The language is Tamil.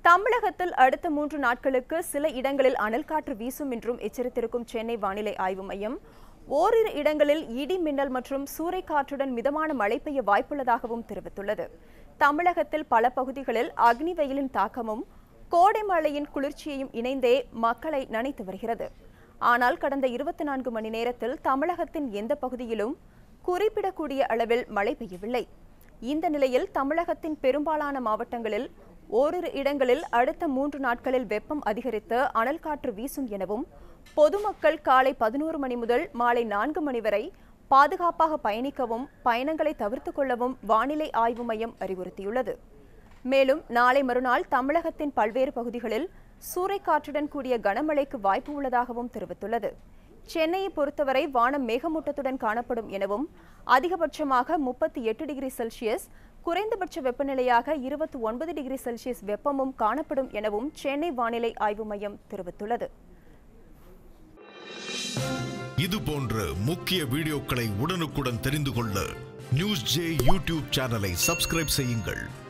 தமிழகத்தில் அடுத்த மூன்று நாட்களுக்கு சில இடங்களில் அனல் காற்று வீசும் என்றும் எச்சரித்திருக்கும் சென்னை வானிலை ஆய்வு மையம் ஓரிரு இடங்களில் இடி மின்னல் மற்றும் சூறைக்காற்றுடன் மிதமான மழை பெய்ய வாய்ப்புள்ளதாகவும் தெரிவித்துள்ளது தமிழகத்தில் பல பகுதிகளில் அக்னி வெயிலின் தாக்கமும் கோடை மழையின் குளிர்ச்சியையும் இணைந்தே மக்களை நனைத்து வருகிறது ஆனால் கடந்த இருபத்தி நான்கு மணி நேரத்தில் தமிழகத்தின் எந்த பகுதியிலும் குறிப்பிடக்கூடிய அளவில் மழை பெய்யவில்லை இந்த நிலையில் தமிழகத்தின் பெரும்பாலான மாவட்டங்களில் ஓரிரு இடங்களில் அடுத்த மூன்று நாட்களில் வெப்பம் அதிகரித்து அனல் காற்று வீசும் எனவும் பொதுமக்கள் காலை பதினோரு மணி முதல் மாலை நான்கு மணி வரை பாதுகாப்பாக பயணிக்கவும் பயணங்களை தவிர்த்துக் கொள்ளவும் வானிலை ஆய்வு மையம் அறிவுறுத்தியுள்ளது மேலும் நாளை மறுநாள் தமிழகத்தின் பல்வேறு பகுதிகளில் சூறைக்காற்றுடன் கூடிய கனமழைக்கு வாய்ப்பு உள்ளதாகவும் தெரிவித்துள்ளது சென்னையை பொறுத்தவரை வானம் மேகமூட்டத்துடன் காணப்படும் எனவும் அதிகபட்சமாக முப்பத்தி எட்டு டிகிரி செல்சியஸ் குறைந்தபட்ச வெப்பநிலையாக இருபத்தி ஒன்பது டிகிரி செல்சியஸ் வெப்பமும் காணப்படும் எனவும் சென்னை வானிலை ஆய்வு மையம் தெரிவித்துள்ளது இது போன்ற முக்கிய வீடியோக்களை உடனுக்குடன் தெரிந்து கொள்ள நியூஸ் ஜே யூடியூப் சேனலை சப்ஸ்கிரைப் செய்யுங்கள்